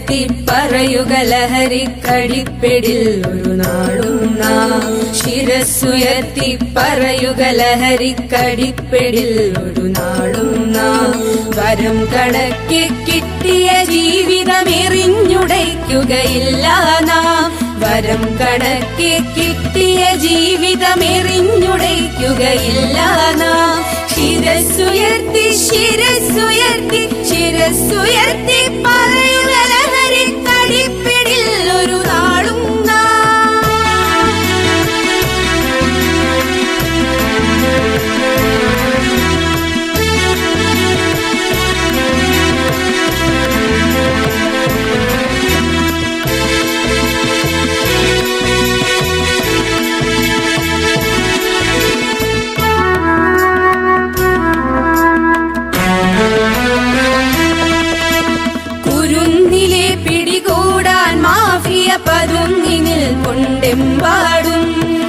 ശിരസ്സുയർത്തി പറയുക ലഹരിക്കടിപ്പിടിൽ ഒരു നാളും നാം ശിരസ്സുയർത്തി പറയുക ലഹരിക്കടിപ്പിടിൽ ഒരു നാളും നാം വരം കണക്കി കിട്ടിയ ജീവിതമെറിഞ്ഞുടയ്ക്കുകയില്ല നാം വരം കണക്കി കിട്ടിയ ജീവിതമെറിഞ്ഞുടയ്ക്കുകയില്ല നാം ശിരസ്സുയർത്തി ശിരസ്സുയർത്തി ശിരസ്സുയർത്തി പറയുക ലഹരിക്കടിപ്പിടിൽ ഒരു നാളും നാം കുരുന്നിലെ പിടികൂടാൻ മാഫിയ പതുങ്ങിനിൽ കൊണ്ടെമ്പാടും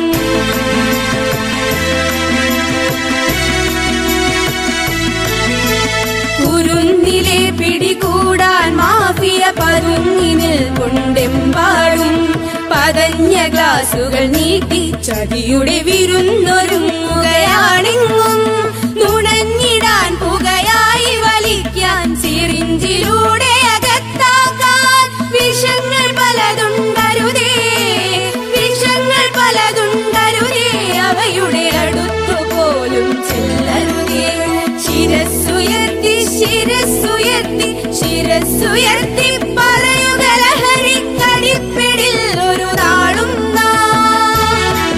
കുരുന്നിലെ പിടികൂടാൻ മാഫിയ പതുങ്ങിനിൽ കൊണ്ടെമ്പാടും പതഞ്ഞ ഗ്ലാസുകൾ നീട്ടി ചതിയുടെ വിരുന്നൊരുങ്ങുകയാണെങ്ങും നുണഞ്ഞിടാൻ പുകയായി വലിക്കാൻ സിറിഞ്ചിലൂടെ അകത്താക്കാൻ വിഷങ്ങൾ പലതുണ്ടരുതേ വിഷങ്ങൾ പലതുണ്ടരുതേ അവയുടെ അടുത്തു പോലും ചെല്ലരുതേ ശിരസ്സുയർത്തി ശിരസ്സുയർത്തി ശിരസ്സുയർത്തി പറയുക ലഹരിക്കടിപ്പിടിൽ ഒരു നാളും നാം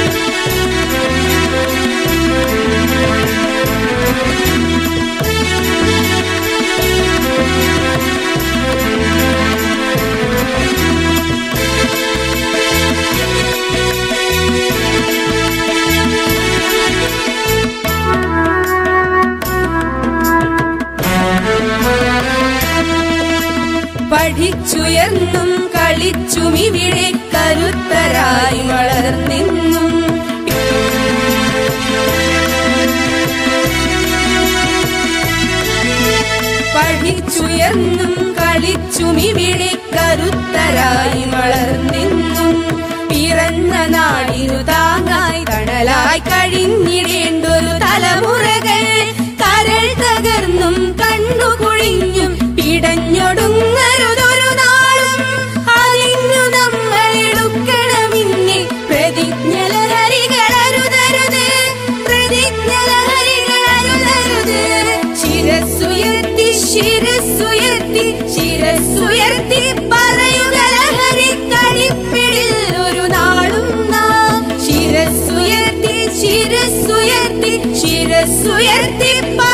പഠിച്ചുയർന്നും കളിച്ചും ഇവിടെ കരുത്തരായി വളർന്നെന്നും പഠിച്ചുയർന്നും കളിച്ചും ഇവിടെ കരുത്തരായി വളർന്നെന്നും പിറന്ന നാടിനു താങ്ങായി തണലായി കഴിഞ്ഞിടേണ്ടൊരു തലമുറകൾ കരൾ തകർന്നും കണ്ണു കുഴിഞ്ഞും പിടഞ്ഞൊടുങ്ങരുതൊരു നാളും അതിനു നമ്മൾ എടുക്കണമിന്നെ പ്രതിജ്ഞ ലഹരികളരുതരുത് പ്രതിജ്ഞ ലഹരികളരുതരുത് ശിരസ്സുയർത്തി ശിരസ്സുയർത്തി ശിരസ്സുയർത്തി പറയുക ലഹരിക്കടിപ്പിടിൽ ഒരു നാളും നാം ശിരസ്സുയർത്തി ശിരസ്സുയർത്തി ശിരസ്സുയർത്തി